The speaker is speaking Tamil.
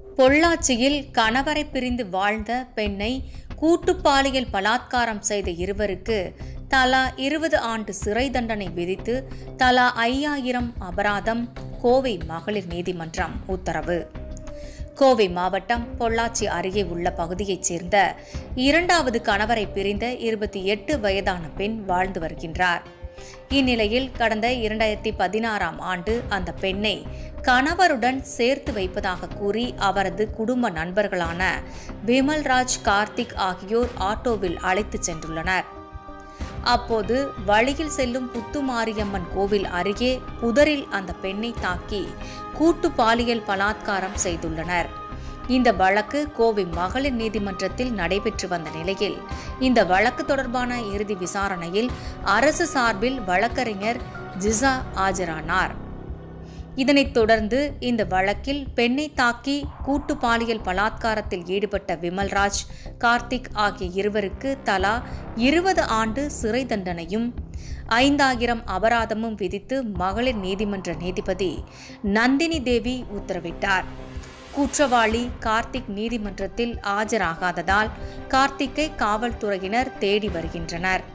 பொள்ளாச்சியில் கணவரை பிரிந்து வாழ்ந்த பெண்ணை கூட்டு பாலியல் பலாத்காரம் செய்த இருவருக்கு தலா இருபது ஆண்டு சிறை தண்டனை விதித்து தலா ஐயாயிரம் அபராதம் கோவை மகளிர் நீதிமன்றம் உத்தரவு கோவை மாவட்டம் பொள்ளாச்சி அருகே உள்ள பகுதியைச் சேர்ந்த இரண்டாவது கணவரை பிரிந்த இருபத்தி எட்டு வயதான பெண் வாழ்ந்து வருகின்றார் இந்நிலையில் கடந்த இரண்டாயிரத்தி பதினாறாம் ஆண்டு அந்த பெண்ணை கணவருடன் சேர்த்து வைப்பதாக கூறி அவரது குடும்ப நண்பர்களான விமல்ராஜ் கார்த்திக் ஆகியோர் ஆட்டோவில் அழைத்துச் சென்றுள்ளனர் அப்போது வழியில் செல்லும் புத்துமாரியம்மன் கோவில் அருகே புதரில் அந்த பெண்ணை தாக்கி கூட்டு பாலியல் பலாத்காரம் செய்துள்ளனர் இந்த வழக்கு கோவை மகளிர் நீதிமன்றத்தில் நடைபெற்று வந்த நிலையில் இந்த வழக்கு தொடர்பான இறுதி விசாரணையில் அரசு சார்பில் வழக்கறிஞர் ஜிசா ஆஜரானார் இதனைத் தொடர்ந்து இந்த வழக்கில் பெண்ணை தாக்கி கூட்டு பாலியல் பலாத்காரத்தில் ஈடுபட்ட விமல்ராஜ் கார்த்திக் ஆகிய இருவருக்கு தலா இருபது ஆண்டு சிறை தண்டனையும் ஐந்தாயிரம் அபராதமும் விதித்து மகளிர் நீதிமன்ற நீதிபதி நந்தினி தேவி உத்தரவிட்டார் குற்றவாளி கார்த்திக் நீதிமன்றத்தில் ஆஜராகாததால் கார்த்திக்கை காவல்துறையினர் தேடி வருகின்றனர்